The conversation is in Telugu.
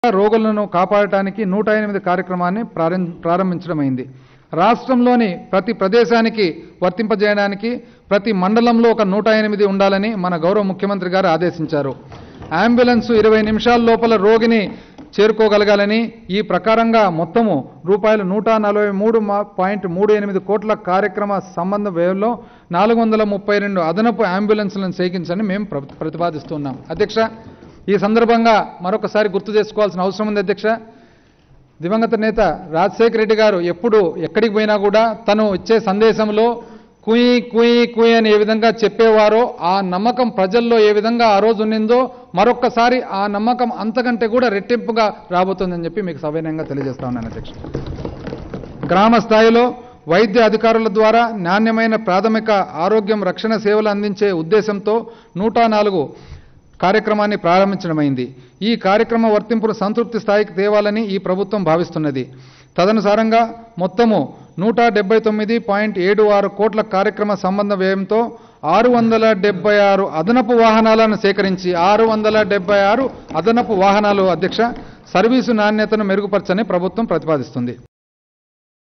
రోగులను కాపాడటానికి నూట ఎనిమిది కార్యక్రమాన్ని ప్రారం ప్రారంభించడమైంది రాష్ట్రంలోని ప్రతి ప్రదేశానికి వర్తింపజేయడానికి ప్రతి మండలంలో ఒక నూట ఎనిమిది ఉండాలని మన గౌరవ ముఖ్యమంత్రి గారు ఆదేశించారు అంబులెన్స్ ఇరవై నిమిషాల లోపల రోగిని చేరుకోగలగాలని ఈ ప్రకారంగా మొత్తము రూపాయలు నూట నలభై మూడు మా- పాయింట్ మూడు ఎనిమిది కోట్ల కార్యక్రమ సంబంధ వ్యయంలో నాలుగు వందల ముప్పై రెండు అదనపు అంబులెన్స్లను సేకరించని మేము ప్ర- ప్రతిపాదిస్తున్నాం అధ్యక్ష ఈ సందర్భంగా మరొకసారి గుర్తు చేసుకోవాల్సిన అవసరం ఉంది అధ్యక్ష దివంగత నేత రాజశేఖర రెడ్డి గారు ఎప్పుడు ఎక్కడికి పోయినా కూడా తను ఇచ్చే సందేశంలో కుయి కుయి కుయి అని ఏ విధంగా చెప్పేవారో ఆ నమ్మకం ప్రజల్లో ఏ విధంగా ఆ రోజు ఉన్నిందో మరొక్కసారి ఆ నమ్మకం అంతకంటే కూడా రెట్టింపుగా రాబోతుందని చెప్పి మీకు సవినయంగా తెలియజేస్తా ఉన్నాను అధ్యక్ష గ్రామ స్థాయిలో వైద్య అధికారుల ద్వారా నాణ్యమైన ప్రాథమిక ఆరోగ్యం రక్షణ సేవలు అందించే ఉద్దేశంతో నూట నాలుగు కార్యక్రమాన్ని ప్రారంభించడమైంది ఈ కార్యక్రమ వర్తింపును సంతృప్తి స్థాయికి తేవాలని ఈ ప్రభుత్వం భావిస్తున్నది తదనుసారంగా మొత్తము నూట డెబ్బై తొమ్మిది పాయింట్ ఏడు ఆరు కోట్ల కార్యక్రమ సంబంధ వ్యయంతో ఆరు వందల డెబ్బై ఆరు అదనపు వాహనాలను సేకరించి ఆరు వందల డెబ్బై ఆరు అదనపు వాహనాలు అధ్యక్ష సర్వీసు నాణ్యతను మెరుగుపరచని ప్రభుత్వం ప్రతిపాదిస్తుంది